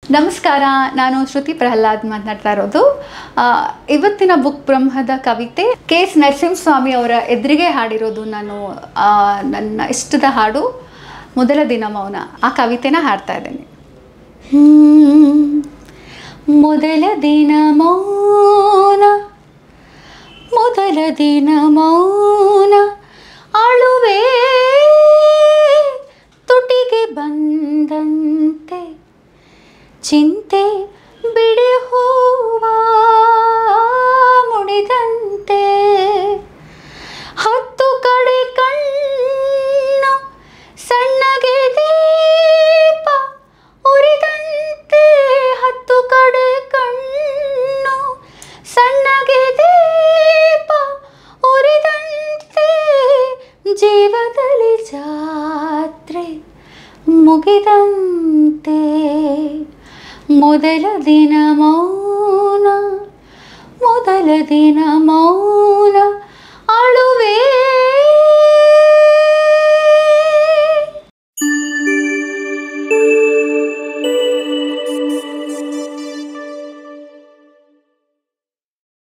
ನಮಸ್ಕಾರ ನಾನು ಶ್ರುತಿ ಪ್ರಹ್ಲಾದ್ ಮಾತನಾಡ್ತಾ ಇರೋದು ಆ, ಇವತ್ತಿನ ಬುಕ್ ಬ್ರಹ್ಮದ ಕವಿತೆ ಕೆ ಎಸ್ ನರಸಿಂಹಸ್ವಾಮಿ ಅವರ ಎದುರಿಗೆ ಹಾಡಿರೋದು ನಾನು ಆ, ನನ್ನ ಇಷ್ಟದ ಹಾಡು ಮೊದಲ ದಿನ ಮೌನ ಆ ಕವಿತೆನ ಹಾಡ್ತಾ ಇದ್ದೇನೆ ಹ್ಮ್. ಮೊದಲ ದಿನ ಮೌನ ಮೊದಲ ದಿನ ಮೌನ ಅಳುವೆ ತುಟಿಗೆ ಬಂದಂತೆ ಚಿಂತೆ ಬಿಡಿ ಹೂವ ಮುಡಿದಂತೆ ಹತ್ತು ಕಡೆ ಕಣ್ಣು ಸಣ್ಣಗೆ ದೀಪ ಉರಿದಂತೆ ಹತ್ತು ಕಡೆ ಕಣ್ಣು ಸಣ್ಣಗೆ ದೀಪ ಉರಿದಂತೆ ಜೀವದಲ್ಲಿ ಜಾತ್ರೆ ಮುಗಿದಂತೆ ಮೊದಲ ದಿನ ಮೌನ ಮೊದಲ ದಿನ ಮೌನ